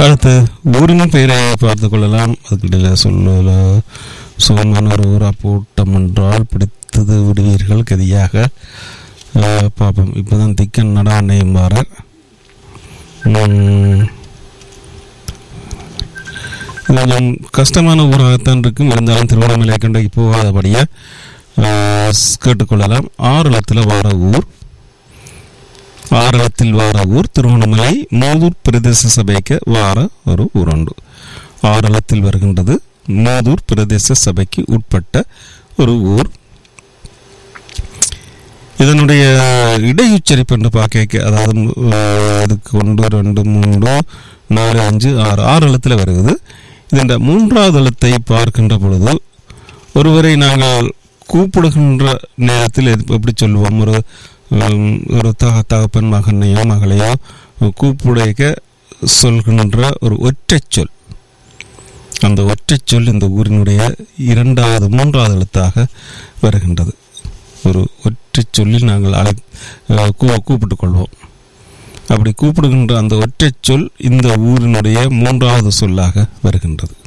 அடுத்து ஊரின் பெயரை பார்த்து கொள்ளலாம் அதுக்கிடையில் சொல்ல சுகமான ஒரு ஊரா போட்டம் என்றால் பிடித்தது விடுவீர்கள் கதியாக அஹ், பார்ப்போம் இப்போதான் திக்கன் நடாண்டையும் வாரர் உம், இது கொஞ்சம் கஷ்டமான ஊராகத்தான் இருக்கும் இருந்தாலும் திருவண்ணாமலை கண்டைக்கு போகாதபடியே அஹ், கேட்டுக்கொள்ளலாம் ஆறுளத்தில் வார ஊர் ஆரளத்தில் வார ஊர் திருவண்ணாமலை மூதூர் பிரதேச சபைக்கு வார ஒரு ஊருண்டு ஆரளத்தில் வருகின்றது மூதூர் பிரதேச சபைக்கு உட்பட்ட ஒரு ஊர் இதனுடைய இடையுச்சரிப்பு என்று பார்க்க அதாவது அஹ், இதுக்கு ஒன்று ரெண்டு மூன்று நாலு அஞ்சு ஆறு ஆறு எழுத்தில் வருகிறது இதன் மூன்றாவது எழுத்தை பார்க்கின்ற பொழுது ஒருவரை நாங்கள் கூப்பிடுகின்ற நேரத்தில் எது- எப்படி சொல்லுவோம் ஒரு உம், ஒரு தக தகப்பன் மகனையோ மகளையோ கூப்பிடைக்க சொல்கின்ற ஒரு ஒற்றைச் சொல் அந்த ஒற்றைச் சொல் இந்த ஊரினுடைய இரண்டாவது மூன்றாவது எழுத்தாக வருகின்றது ஒரு ஒற்றைச் சொல்லில் நாங்கள் அழை அஹ் கூ- கூப்பிட்டுக் கொள்வோம் அப்படி கூப்பிடுகின்ற அந்த ஒற்றைச் சொல் இந்த ஊரினுடைய மூன்றாவது சொல்லாக வருகின்றது